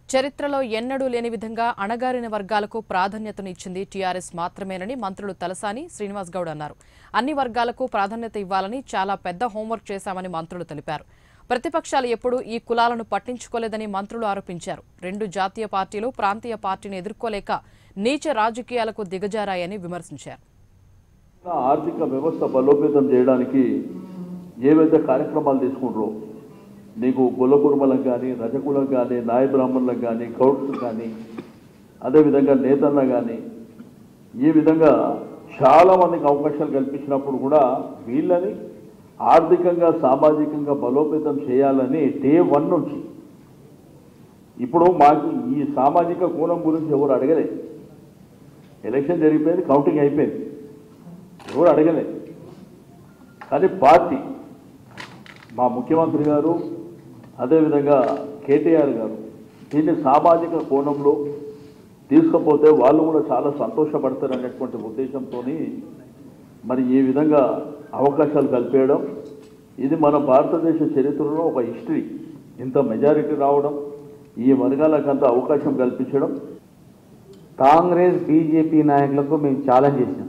చరిత్రలో ఎన్నడూ లేని విధంగా అణగారిన వర్గాలకు ప్రాధాన్యతను ఇచ్చింది టీఆర్ఎస్ మాత్రమేనని మంత్రులు తలసాని శ్రీనివాస్ గౌడ్ అన్నారు అన్ని వర్గాలకు ప్రాధాన్యత ఇవ్వాలని చాలా పెద్ద హోంవర్క్ చేశామని మంత్రులు తెలిపారు ప్రతిపక్షాలు ఎప్పుడూ ఈ కులాలను పట్టించుకోలేదని మంత్రులు ఆరోపించారు రెండు జాతీయ పార్టీలు ప్రాంతీయ పార్టీని ఎదుర్కోలేక నీచ రాజకీయాలకు దిగజారాయని విమర్శించారు ఆర్థిక వ్యవస్థ బలోపేతం చేయడానికి ఏవైతే కార్యక్రమాలు తీసుకుంటారో నీకు కులకుర్మలకు కానీ రజకులకు కానీ నాయ బ్రాహ్మణులకు కానీ గౌడ్స్ కానీ అదేవిధంగా నేతలకు కానీ ఈ విధంగా చాలా మందికి అవకాశాలు కల్పించినప్పుడు కూడా వీళ్ళని ఆర్థికంగా సామాజికంగా బలోపేతం చేయాలని డే వన్ నుంచి ఇప్పుడు మాకు ఈ సామాజిక కోణం గురించి ఎవరు అడగలే ఎలక్షన్ జరిగిపోయింది కౌంటింగ్ అయిపోయింది ఎవరు అడగలే కానీ పార్టీ మా ముఖ్యమంత్రి గారు అదేవిధంగా కేటీఆర్ గారు దీన్ని సామాజిక కోణంలో తీసుకపోతే వాళ్ళు కూడా చాలా సంతోషపడతారు అనేటువంటి ఉద్దేశంతో మరి ఈ విధంగా అవకాశాలు కల్పేయడం ఇది మన భారతదేశ చరిత్రలో ఒక హిస్టరీ ఇంత మెజారిటీ రావడం ఈ వర్గాలకంత అవకాశం కల్పించడం కాంగ్రెస్ బీజేపీ నాయకులకు మేము ఛాలెంజ్ చేసినాం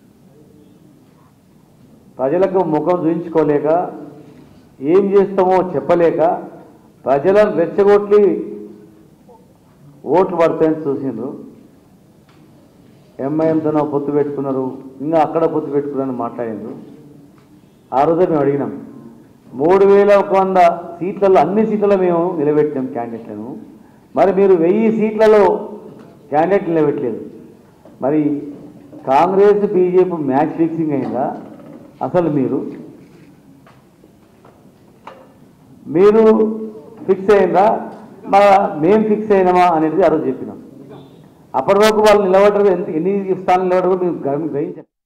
ప్రజలకు ముఖం చూయించుకోలేక ఏం చేస్తామో చెప్పలేక ప్రజలను రెచ్చగొట్టి ఓట్లు పడతాయని చూసిండ్రు ఎంఐఎంతోనో పొత్తు పెట్టుకున్నారు ఇంకా అక్కడ పొత్తు పెట్టుకున్నారని మాట్లాడిండ్రు ఆ రోజే మేము అడిగినాం మూడు వేల ఒక వంద సీట్లలో అన్ని సీట్లలో మేము నిలబెట్టాం క్యాండిడేట్లను మరి మీరు వెయ్యి సీట్లలో క్యాండిడేట్ నిలబెట్టలేదు మరి కాంగ్రెస్ బీజేపీ మ్యాచ్ ఫిక్సింగ్ అయిందా అసలు మీరు మీరు ఫిక్స్ అయిందా మా మేము ఫిక్స్ అయినామా అనేది ఆ రోజు చెప్పినాం అప్పటి వరకు వాళ్ళు నిలబడ్డారు ఎంత ఎన్ని స్థానాలు నిలబడ్డారు మేము గ్రహించాం